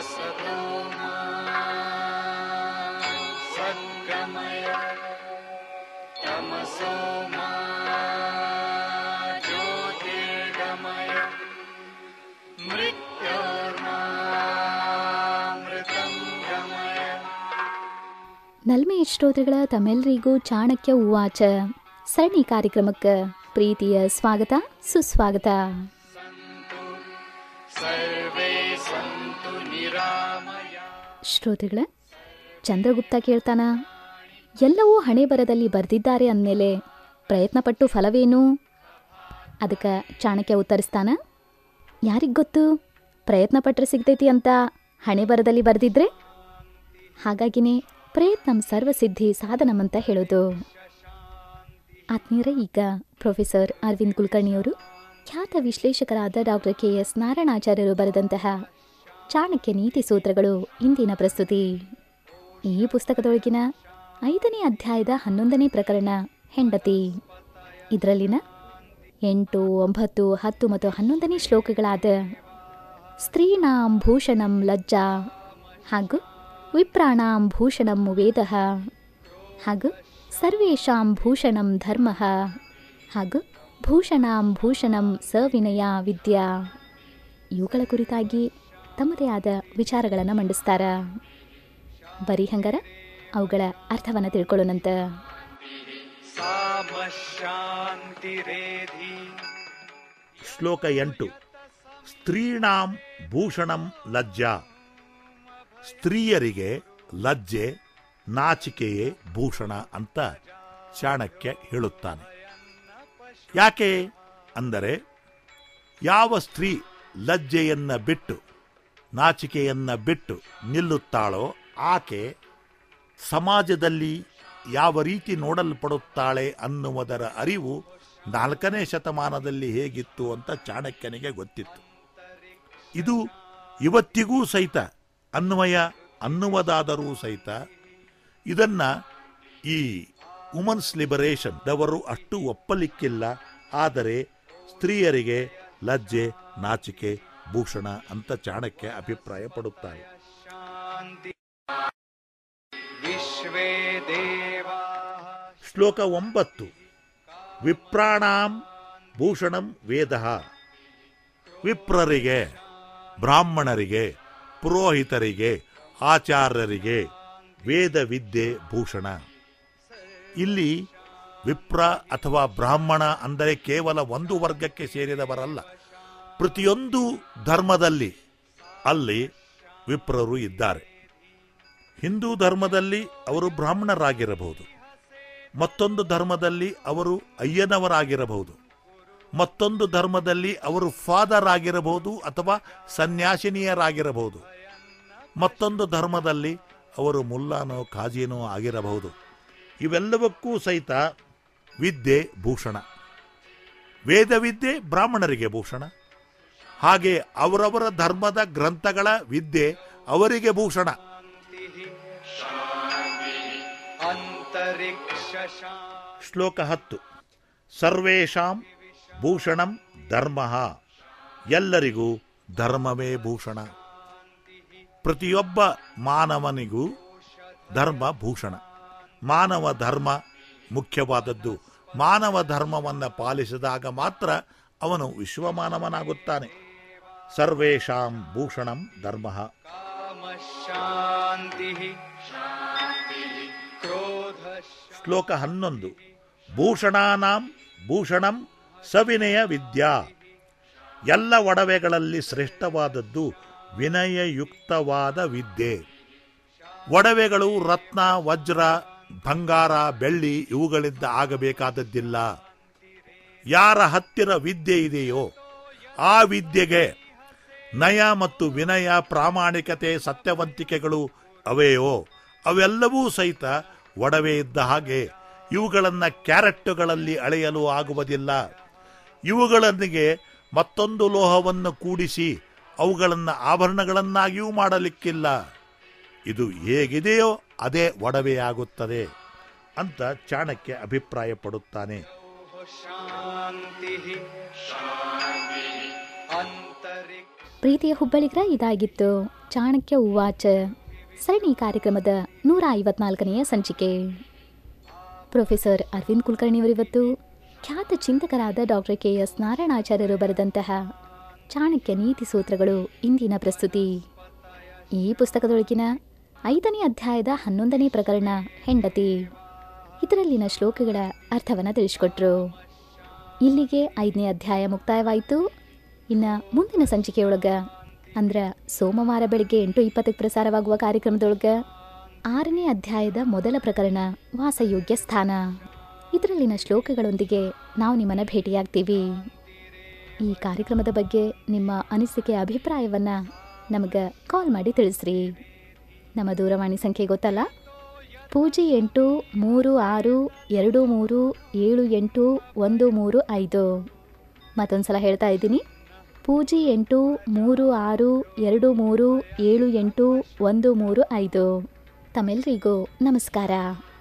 असतो मा सद्गमय तमसो मा ज्योतिर्गमय मृत्योर्मामृतं गमय ನಲ್ಮೆ ಶ್ರೋತೃಗಳ ತಮ್ಮೆಲ್ಲರಿಗೂ ಚಾಣಕ್ಯ ಉವಾಚ ಸರಣಿ ಕಾರ್ಯಕ್ರಮಕ್ಕೆ ಪ್ರೀತಿಯ ಸ್ವಾಗತ ಸುಸ್ವಾಗತ सर्वे सन्तु निरामया ಶ್ರೋತೃಗಳ ಚಂದ್ರಗುಪ್ತ ಕೇಳ್ತಾನ ಎಲ್ಲವೂ ಹಣೆ ಬರದಲ್ಲಿ ಬರೆದಿದ್ದಾರೆ ಅಂದಮೇಲೆ ಪ್ರಯತ್ನಪಟ್ಟು ಫಲವೇನು ಅದಕ್ಕೆ ಚಾಣಕ್ಯ ಉತ್ತರಿಸ್ತಾನ ಯಾರಿಗ್ ಗೊತ್ತು ಪ್ರಯತ್ನ ಪಟ್ರೆ ಸಿಗ್ತೈತಿ ಅಂತ ಹಣೆ ಬರದಲ್ಲಿ ಬರೆದಿದ್ರೆ ಹಾಗಾಗಿನೇ ಪ್ರಯತ್ನಂ ಸರ್ವಸಿದ್ಧಿ ಸಾಧನಂ ಅಂತ ಹೇಳೋದು ಆತ್ಮೀಯರೇ ಈಗ ಪ್ರೊಫೆಸರ್ ಅರವಿಂದ್ ಕುಲಕರ್ಣಿಯವರು ಖ್ಯಾತ ವಿಶ್ಲೇಷಕರಾದ ಡಾಕ್ಟರ್ ಕೆ ಎಸ್ ನಾರಾಯಣಾಚಾರ್ಯರು ಬರೆದಂತಹ ಚಾಣಕ್ಯ ನೀತಿ ಸೂತ್ರಗಳು ಇಂದಿನ ಪ್ರಸ್ತುತಿ ಈ ಪುಸ್ತಕದೊಳಗಿನ ಐದನೇ ಅಧ್ಯಾಯದ ಹನ್ನೊಂದನೇ ಪ್ರಕರಣ ಹೆಂಡತಿ ಇದರಲ್ಲಿನ ಎಂಟು ಒಂಬತ್ತು ಹತ್ತು ಮತ್ತು ಹನ್ನೊಂದನೇ ಶ್ಲೋಕಗಳಾದ ಸ್ತ್ರೀಣಾಂ ಭೂಷಣಂ ಲಜ್ಜಾ ಹಾಗೂ ವಿಪ್ರಾಣಾಂ ಭೂಷಣಂ ವೇದ ಹಾಗೂ ಸರ್ವೇಷಾಂ ಭೂಷಣಂ ಧರ್ಮ ಹಾಗೂ ಭೂಷಣಾಂ ಭೂಷಣಂ ಸವಿನಯ ವಿದ್ಯಾ ಇವುಗಳ ಕುರಿತಾಗಿ ತಮ್ಮದೇ ಆದ ವಿಚಾರಗಳನ್ನು ಮಂಡಿಸ್ತಾರ ಬರೀ ಹಂಗಾರ ಅವುಗಳ ಅರ್ಥವನ್ನು ತಿಳ್ಕೊಳ್ಳೋಣಂತ सामशान्तिरेधि ಶ್ಲೋಕ ಎಂಟು ಸ್ತ್ರೀಣಾಂ ಭೂಷಣಂ ಲಜ್ಜಾ ಸ್ತ್ರೀಯರಿಗೆ ಲಜ್ಜೆ ನಾಚಿಕೆಯೇ ಭೂಷಣ ಅಂತ ಚಾಣಕ್ಯ ಹೇಳುತ್ತಾನೆ ಯಾಕೆ ಅಂದರೆ ಯಾವ ಸ್ತ್ರೀ ಲಜ್ಜೆಯನ್ನ ಬಿಟ್ಟು ನಾಚಿಕೆಯನ್ನ ಬಿಟ್ಟು ನಿಲ್ಲುತ್ತಾಳೋ ಆಕೆ ಸಮಾಜದಲ್ಲಿ ಯಾವ ರೀತಿ ನೋಡಲ್ಪಡುತ್ತಾಳೆ ಅನ್ನುವುದರ ಅರಿವು ನಾಲ್ಕನೇ ಶತಮಾನದಲ್ಲಿ ಹೇಗಿತ್ತು ಅಂತ ಚಾಣಕ್ಯನಿಗೆ ಗೊತ್ತಿತ್ತು ಇದು ಇವತ್ತಿಗೂ ಸಹಿತ ಅನ್ವಯ ಅನ್ನುವುದಾದರೂ ಸಹಿತ ಇದನ್ನ ಈ ವುಮನ್ಸ್ ಲಿಬರೇಷನ್ ದವರು ಅಷ್ಟು ಒಪ್ಪಲಿಕ್ಕಿಲ್ಲ ಆದರೆ ಸ್ತ್ರೀಯರಿಗೆ ಲಜ್ಜೆ ನಾಚಿಕೆ ಭೂಷಣ ಅಂತ ಚಾಣಕ್ಯ ಅಭಿಪ್ರಾಯ ಪಡುತ್ತಾರೆ शान्ति विश्वे देवाः ಶ್ಲೋಕ ಒಂಬತ್ತು ವಿಪ್ರಾಣಾಂ ಭೂಷಣಂ ವೇದ ವಿಪ್ರರಿಗೆ ಬ್ರಾಹ್ಮಣರಿಗೆ ಪುರೋಹಿತರಿಗೆ ಆಚಾರ್ಯರಿಗೆ ವೇದ ವಿದ್ಯೆ ಭೂಷಣ ಇಲ್ಲಿ ವಿಪ್ರ ಅಥವಾ ಬ್ರಾಹ್ಮಣ ಅಂದರೆ ಕೇವಲ ಒಂದು ವರ್ಗಕ್ಕೆ ಸೇರಿದವರಲ್ಲ ಪ್ರತಿಯೊಂದು ಧರ್ಮದಲ್ಲಿ ಅಲ್ಲಿ ವಿಪ್ರರು ಇದ್ದಾರೆ ಹಿಂದೂ ಧರ್ಮದಲ್ಲಿ ಅವರು ಬ್ರಾಹ್ಮಣರಾಗಿರಬಹುದು ಮತ್ತೊಂದು ಧರ್ಮದಲ್ಲಿ ಅವರು ಅಯ್ಯನವರಾಗಿರಬಹುದು ಮತ್ತೊಂದು ಧರ್ಮದಲ್ಲಿ ಅವರು ಫಾದರ್ ಆಗಿರಬಹುದು ಅಥವಾ ಸನ್ಯಾಸಿನಿಯರಾಗಿರಬಹುದು ಮತ್ತೊಂದು ಧರ್ಮದಲ್ಲಿ ಅವರು ಮುಲ್ಲಾನೋ ಕಾಜಿನೋ ಆಗಿರಬಹುದು ಇವೆಲ್ಲವಕ್ಕೂ ಸಹಿತ ವಿದ್ಯೆ ಭೂಷಣ ವೇದವಿದ್ಯೆ ಬ್ರಾಹ್ಮಣರಿಗೆ ಭೂಷಣ ಹಾಗೆ ಅವರವರ ಧರ್ಮದ ಗ್ರಂಥಗಳ ವಿದ್ಯೆ ಅವರಿಗೆ ಭೂಷಣ अन्तरिक्षशान्ति ಶ್ಲೋಕ ಹತ್ತು ಸರ್ವೇಷಾಂ ಭೂಷಣಂ ಧರ್ಮ ಎಲ್ಲರಿಗೂ ಧರ್ಮವೇ ಭೂಷಣ ಪ್ರತಿಯೊಬ್ಬ ಮಾನವನಿಗೂ ಧರ್ಮ ಭೂಷಣ ಮಾನವ ಧರ್ಮ ಮುಖ್ಯವಾದದ್ದು ಮಾನವ ಧರ್ಮವನ್ನು ಪಾಲಿಸಿದಾಗ ಮಾತ್ರ ಅವನು ವಿಶ್ವಮಾನವನಾಗುತ್ತಾನೆ ಸರ್ವೇಷಾಂ ಭೂಷಣಂ ಧರ್ಮ कामशान्तिः क्रोधः ಶ್ಲೋಕ ಹನ್ನೊಂದು ಭೂಷಣಾನಾಂ ಭೂಷಣಂ ಸವಿನಯ ವಿದ್ಯಾ ಎಲ್ಲ ಒಡವೆಗಳಲ್ಲಿ ಶ್ರೇಷ್ಠವಾದದ್ದು ವಿನಯಯುಕ್ತವಾದ ವಿದ್ಯೆ ಒಡವೆಗಳು ರತ್ನ ವಜ್ರ ಬಂಗಾರ ಬೆಳ್ಳಿ ಇವುಗಳಿಂದ ಆಗಬೇಕಾದದ್ದಿಲ್ಲ ಯಾರ ಹತ್ತಿರ ವಿದ್ಯೆ ಇದೆಯೋ ಆ ವಿದ್ಯೆಗೆ ನಯ ಮತ್ತು ವಿನಯ ಪ್ರಾಮಾಣಿಕತೆ ಸತ್ಯವಂತಿಕೆಗಳು ಅವೆಯೋ ಅವೆಲ್ಲವೂ ಸಹಿತ ಒಡವೆ ಇದ್ದ ಹಾಗೆ ಇವುಗಳನ್ನು ಕ್ಯಾರೆಟ್ಟುಗಳಲ್ಲಿ ಅಳೆಯಲು ಆಗುವುದಿಲ್ಲ ಇವುಗಳೊಂದಿಗೆ ಮತ್ತೊಂದು ಲೋಹವನ್ನು ಕೂಡಿಸಿ ಅವುಗಳನ್ನು ಆಭರಣಗಳನ್ನಾಗಿಯೂ ಮಾಡಲಿಕ್ಕಿಲ್ಲ ಇದು ಹೇಗಿದೆಯೋ ಅದೇ ಒಡವೆಯಾಗುತ್ತದೆ ಅಂತ ಚಾಣಕ್ಯ ಅಭಿಪ್ರಾಯ ಪಡುತ್ತಾನೆ शान्तिः अन्तरिक्ष ಪ್ರೀತಿಯ ಹುಬ್ಬಳಿಗರ ಇದಾಗಿತ್ತು ಚಾಣಕ್ಯ ಉವಾಚ ಸರಣಿ ಕಾರ್ಯಕ್ರಮದ ನೂರ ಐವತ್ನಾಲ್ಕನೆಯ ಸಂಚಿಕೆ ಪ್ರೊಫೆಸರ್ ಅರವಿಂದ್ ಕುಲಕರ್ಣಿಯವರಿವತ್ತು ಖ್ಯಾತ ಚಿಂತಕರಾದ ಡಾಕ್ಟರ್ ಕೆ ಎಸ್ ನಾರಾಯಣಾಚಾರ್ಯರು ಬರೆದಂತಹ ಚಾಣಕ್ಯ ನೀತಿ ಸೂತ್ರಗಳು ಇಂದಿನ ಪ್ರಸ್ತುತಿ ಈ ಪುಸ್ತಕದೊಳಗಿನ ಐದನೇ ಅಧ್ಯಾಯದ ಹನ್ನೊಂದನೇ ಪ್ರಕರಣ ಹೆಂಡತಿ ಇದರಲ್ಲಿನ ಶ್ಲೋಕಗಳ ಅರ್ಥವನ್ನು ತಿಳಿಸ್ಕೊಟ್ರು ಇಲ್ಲಿಗೆ ಐದನೇ ಅಧ್ಯಾಯ ಮುಕ್ತಾಯವಾಯಿತು ಇನ್ನು ಮುಂದಿನ ಸಂಚಿಕೆಯೊಳಗೆ ಅಂದ್ರೆ ಸೋಮವಾರ ಬೆಳಗ್ಗೆ ಎಂಟು ಇಪ್ಪತ್ತಕ್ಕೆ ಪ್ರಸಾರವಾಗುವ ಕಾರ್ಯಕ್ರಮದೊಳಗೆ ಆರನೇ ಅಧ್ಯಾಯದ ಮೊದಲ ಪ್ರಕರಣ ವಾಸಯೋಗ್ಯ ಸ್ಥಾನ ಇದರಲ್ಲಿನ ಶ್ಲೋಕಗಳೊಂದಿಗೆ ನಾವು ನಿಮ್ಮನ್ನು ಭೇಟಿಯಾಗ್ತೀವಿ ಈ ಕಾರ್ಯಕ್ರಮದ ಬಗ್ಗೆ ನಿಮ್ಮ ಅನಿಸಿಕೆ ಅಭಿಪ್ರಾಯವನ್ನು ನಮಗೆ ಕಾಲ್ ಮಾಡಿ ತಿಳಿಸ್ರಿ ನಮ್ಮ ದೂರವಾಣಿ ಸಂಖ್ಯೆ ಗೊತ್ತಲ್ಲ ಪೂಜೆ ಎಂಟು ಮೂರು ಆರು ಎರಡು ಮೂರು ಏಳು ಎಂಟು ಒಂದು ಮೂರು ಐದು ಮತ್ತೊಂದು ಸಲ ಹೇಳ್ತಾ ಇದ್ದೀನಿ ಪೂಜೆ ಎಂಟು ಮೂರು ಆರು ಎರಡು ಮೂರು ಏಳು ಎಂಟು ಒಂದು ಮೂರು ಐದು ತಮ್ಮೆಲ್ಲರಿಗೂ ನಮಸ್ಕಾರ